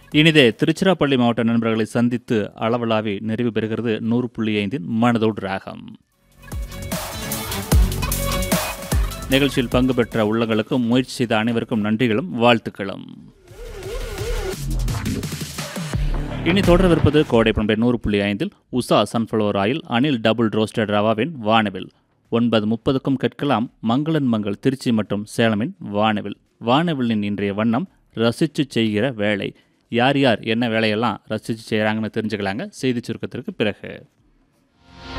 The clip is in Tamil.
இனிதே திருச்சிராப்பள்ளி மாவட்ட நண்பர்களை சந்தித்து அளவலாவி நிறைவு பெறுகிறது நூறு புள்ளி ஐந்தின் மனதோடு ராகம் நிகழ்ச்சியில் பங்கு பெற்ற உள்ளங்களுக்கும் முயற்சி செய்த அனைவருக்கும் நன்றிகளும் வாழ்த்துக்களும் இனி தொடரவிருப்பது கோடை பண்பை நூறு புள்ளி ஐந்தில் Usha sunflower oil Anil double roasted ரவாவின் வானவில் ஒன்பது முப்பதுக்கும் கேட்கலாம் மங்களன் மங்கள் திருச்சி மற்றும் சேலமின் வானவில் வானவிலின் இன்றைய வண்ணம் ரசித்து செய்கிற வேலை யார் யார் என்ன வேலையெல்லாம் ரசித்து செய்கிறாங்கன்னு தெரிஞ்சுக்கலாங்க செய்தி சுருக்கத்திற்கு பிறகு